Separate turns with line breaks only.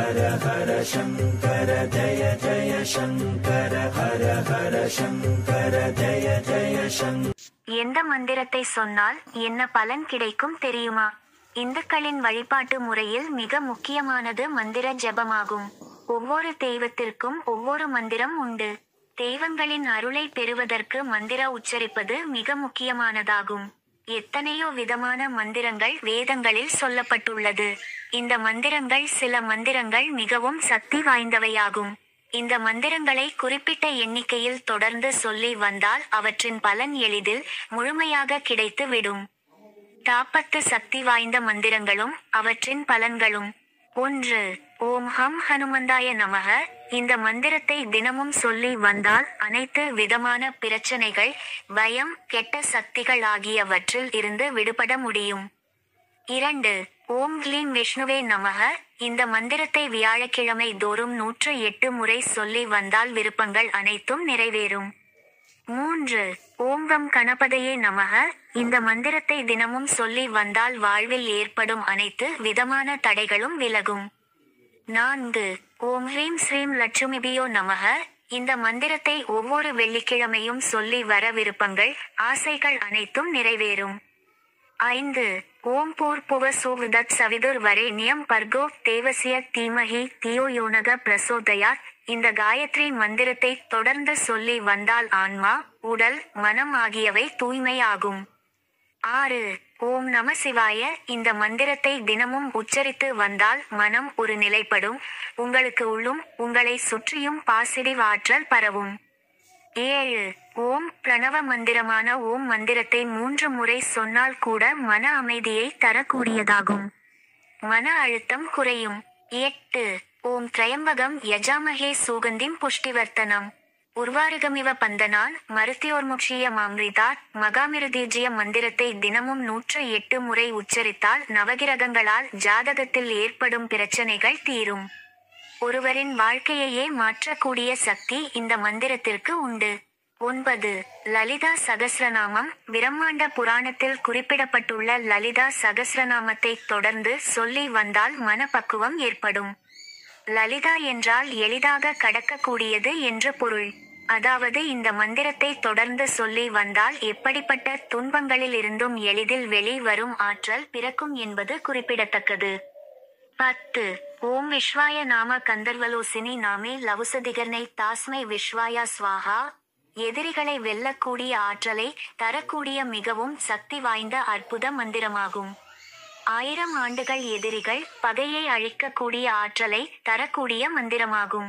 எந்த மந்திரத்தை சொன்னால் என்ன பலன் கிடைக்கும் தெரியுமா இந்துக்களின் வழிபாட்டு முறையில் மிக முக்கியமானது மந்திர ஜெபமாகும் ஒவ்வொரு தெய்வத்திற்கும் ஒவ்வொரு மந்திரம் உண்டு தெய்வங்களின் அருளை பெறுவதற்கு மந்திர உச்சரிப்பது மிக முக்கியமானதாகும் எத்தனையோ விதமான மந்திரங்கள் வேதங்களில் சொல்லப்பட்டுள்ளது இந்த மந்திரங்கள் சில மந்திரங்கள் மிகவும் சக்தி வாய்ந்தவையாகும் இந்த மந்திரங்களை குறிப்பிட்ட எண்ணிக்கையில் தொடர்ந்து சொல்லி வந்தால் அவற்றின் பலன் எளிதில் முழுமையாக கிடைத்து விடும் தாப்பத்து சக்தி வாய்ந்த மந்திரங்களும் அவற்றின் பலன்களும் ஒன்று ஓம் ஹம் ஹனுமந்தாய நமக இந்த மந்திரத்தை தினமும் சொல்லி வந்தால் அனைத்து விதமான பிரச்சனைகள் பயம் கெட்ட சக்திகள் ஆகியவற்றில் இருந்து விடுபட முடியும் இரண்டு ஓம் க்ளீம் விஷ்ணுவே நமக இந்த மந்திரத்தை வியாழக்கிழமை தோறும் நூற்று எட்டு முறை சொல்லி வந்தால் விருப்பங்கள் அனைத்தும் நிறைவேறும் மூன்று ஓம் கம் கணபதையே நமக இந்த மந்திரத்தை தினமும் சொல்லி வந்தால் வாழ்வில் ஏற்படும் அனைத்து விதமான தடைகளும் விலகும் நான்கு ஓம் ஹ்ரீம் ஸ்ரீம் லட்சுமிபியோ நமக இந்த மந்திரத்தை ஒவ்வொரு வெள்ளிக்கிழமையும் சொல்லி வர விருப்பங்கள் ஆசைகள் அனைத்தும் நிறைவேறும் ஐந்து ஓம் பூர் புவ சூவிதத் சவிதுர் வரேண்யம் பர்கோ தேவசிய தீமஹி தியோ யோனக பிரசோதயாத் இந்த காயத்ரி மந்திரத்தை தொடர்ந்து சொல்லி வந்தால் ஆன்மா உடல் மனம் ஆகியவை தூய்மையாகும் ஆறு ஓம் நம சிவாய இந்த மந்திரத்தை தினமும் உச்சரித்து வந்தால் மனம் ஒரு நிலைப்படும் உங்களுக்கு உள்ளும் உங்களை சுற்றியும் பாசிடிவ் ஆற்றல் பரவும் ஏழு ஓம் பிரணவ மந்திரமான ஓம் மந்திரத்தை மூன்று முறை சொன்னால் கூட மன அமைதியை தரக்கூடியதாகும் மன அழுத்தம் குறையும் எட்டு ஓம் திரையம்பகம் யஜாமகே சூகந்திம் புஷ்டிவர்த்தனம் உர்வாருகமிவ பந்தனான் மருத்தியோர்முக்ஷிய மாம்ரிதாத் மகாமிருதீஜிய மந்திரத்தை தினமும் நூற்று எட்டு முறை உச்சரித்தால் நவகிரகங்களால் ஜாதகத்தில் ஏற்படும் பிரச்சனைகள் தீரும் ஒருவரின் வாழ்க்கையையே மாற்றக்கூடிய சக்தி இந்த மந்திரத்திற்கு உண்டு ஒன்பது லலிதா சகஸ்ரநாமம் பிரம்மாண்ட புராணத்தில் குறிப்பிடப்பட்டுள்ள லலிதா சகஸ்ரநாமத்தை தொடர்ந்து சொல்லி வந்தால் மனப்பக்குவம் ஏற்படும் லலிதா என்றால் எளிதாக கடக்கக்கூடியது என்று பொருள் அதாவது இந்த மந்திரத்தை தொடர்ந்து சொல்லி வந்தால் எப்படிப்பட்ட துன்பங்களில் இருந்தும் எளிதில் வெளி வரும் ஆற்றல் பிறக்கும் என்பது குறிப்பிடத்தக்கது பத்து ஓம் விஸ்வாய நாம கந்தர்வலோசினி நாமே லவுசதிகர்னை தாஸ்மை விஸ்வாயா ஸ்வாஹா எதிரிகளை வெல்லக்கூடிய ஆற்றலை தரக்கூடிய மிகவும் சக்தி வாய்ந்த அற்புத மந்திரமாகும் ஆயிரம் ஆண்டுகள் எதிரிகள் பகையை அழிக்கக்கூடிய ஆற்றலை தரக்கூடிய மந்திரமாகும்